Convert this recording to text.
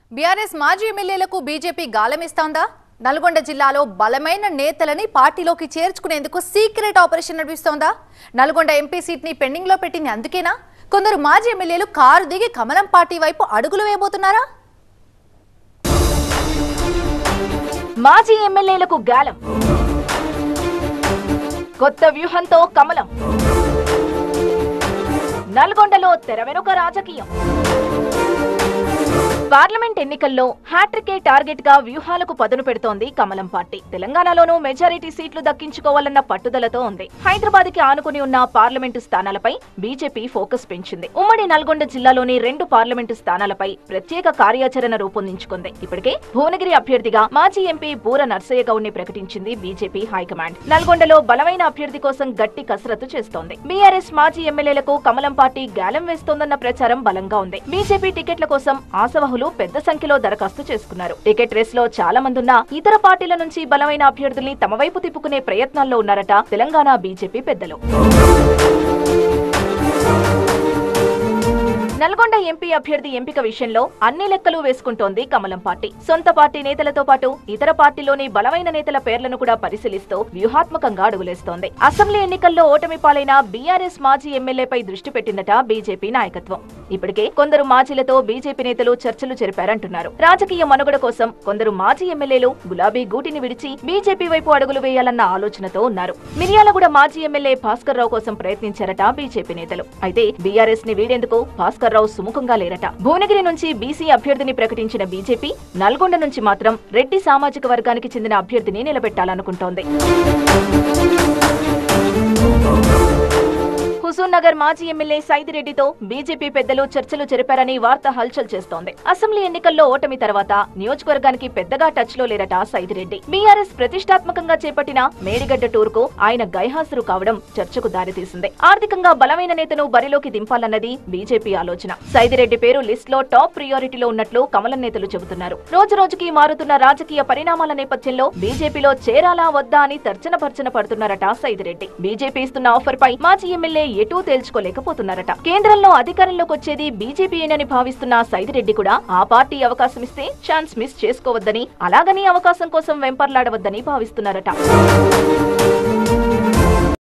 BRS మాజీ ఎమ్మెల్యేలకు BJP గాలమిస్తోందా Nalgonda జిల్లాలో బలమైన నేతలని పార్టీలోకి చేర్చుకునేందుకు సీక్రెట్ ఆపరేషన్ నడిపిస్తోందా నల్గొండ ఎంపీ సీట్ ని పెండింగ్ లో పెట్టింది అందుకేనా కొందరు మాజీ ఎమ్మెల్యేలు కారు దిగి కమలం పార్టీ వైపు అడుగులు వేయబోతున్నారా మాజీ ఎమ్మెల్యేలకు గాలం కొత్త వ్యూహంతో కమలం నల్గొండలో తెర వెనుక రాజకీయం పార్లమెంట్ ఎన్నికల్లో హ్యాట్రికే టార్గెట్ గా వ్యూహాలకు పదును పెడుతోంది కమలం పార్టీ తెలంగాణలోనూ మెజారిటీ సీట్లు దక్కించుకోవాలన్న పట్టుదలతో ఉంది హైదరాబాద్ కి ఆనుకుని ఉన్న పార్లమెంటు స్థానాలపై బీజేపీ ఫోకస్ పెంచింది ఉమ్మడి నల్గొండ జిల్లాలోని రెండు పార్లమెంటు స్థానాలపై ప్రత్యేక కార్యాచరణ రూపొందించుకుంది ఇప్పటికే భువనగిరి అభ్యర్థిగా మాజీ ఎంపీ బూర నర్సయ్య గౌడ్ని ప్రకటించింది బీజేపీ హైకమాండ్ నల్గొండలో బలమైన అభ్యర్థి కోసం గట్టి కసరత్తు చేస్తోంది బీఆర్ఎస్ మాజీ ఎమ్మెల్యేలకు కమలం పార్టీ గాలం వేస్తోందన్న ప్రచారం బలంగా ఉంది బీజేపీ టికెట్ల కోసం ఆశవహులు పెద్ద సంఖ్యలో దరఖాస్తు చేసుకున్నారు టికెట్ రేస్ లో చాలా మంది ఉన్నా ఇతర పార్టీల నుంచి బలమైన అభ్యర్థుల్ని తమ వైపు తిప్పుకునే ప్రయత్నాల్లో ఉన్నారట తెలంగాణ బీజేపీ పెద్దలు నల్గొండ ఎంపీ అభ్యర్థి ఎంపిక విషయంలో అన్ని లెక్కలు వేసుకుంటోంది కమలం పార్టీ సొంత పార్టీ నేతలతో పాటు ఇతర పార్టీలోని బలమైన నేతల పేర్లను కూడా పరిశీలిస్తూ వ్యూహాత్మకంగా అడుగులేస్తోంది అసెంబ్లీ ఎన్నికల్లో ఓటమి పాలైన బీఆర్ఎస్ మాజీ ఎమ్మెల్యేపై దృష్టి పెట్టిందట బీజేపీ నాయకత్వం ఇప్పటికే కొందరు మాజీలతో బీజేపీ నేతలు చర్చలు జరిపారంటున్నారు రాజకీయ మనుగడ కోసం కొందరు మాజీ ఎమ్మెల్యేలు గులాబీ గూటిని విడిచి బీజేపీ వైపు అడుగులు వేయాలన్న ఆలోచనతో ఉన్నారు మిర్యాలగూడ మాజీ ఎమ్మెల్యే భాస్కర్ రావు కోసం ప్రయత్నించారట బీజేపీ నేతలు అయితే బీఆర్ఎస్ ని వీడేందుకు భాస్కర్ రావు సుముఖంగా లేరట భువనగిరి నుంచి బీసీ అభ్యర్థిని ప్రకటించిన బీజేపీ నల్గొండ నుంచి మాత్రం రెడ్డి సామాజిక వర్గానికి చెందిన అభ్యర్థిని నిలబెట్టాలనుకుంటోంది హుజూర్ నగర్ మాజీ ఎమ్మెల్యే సైదిరెడ్డితో బీజేపీ పెద్దలు చర్చలు జరిపారని వార్త హల్చల్ చేస్తోంది అసెంబ్లీ ఎన్నికల్లో ఓటమి తర్వాత నియోజకవర్గానికి పెద్దగా టచ్ లో లేరట సైదిరెడ్డి బీఆర్ఎస్ ప్రతిష్టాత్మకంగా చేపట్టిన మేడిగడ్డ టూర్ కు ఆయన గైహాజరు కావడం చర్చకు దారితీసింది ఆర్థికంగా బలమైన నేతను బరిలోకి దింపాలన్నది బీజేపీ ఆలోచన సైదిరెడ్డి పేరు లిస్ట్ లో టాప్ ప్రియారిటీలో ఉన్నట్లు కమలం నేతలు చెబుతున్నారు రోజు రోజుకి మారుతున్న రాజకీయ పరిణామాల నేపథ్యంలో బీజేపీలో చేరాలా వద్దా అని తర్చన భర్చన పడుతున్నారట సైదిరెడ్డి బీజేపీ ఇస్తున్న ఆఫర్ పై మాజీ ఎమ్మెల్యే ఎటూ తేల్చుకోలేకపోతున్నారట కేంద్రంలో అధికారంలోకి వచ్చేది బీజేపీయేనని భావిస్తున్న సైదిరెడ్డి కూడా ఆ పార్టీ అవకాశం ఇస్తే ఛాన్స్ మిస్ చేసుకోవద్దని అలాగని అవకాశం కోసం వెంపర్లాడవద్దని భావిస్తున్నారట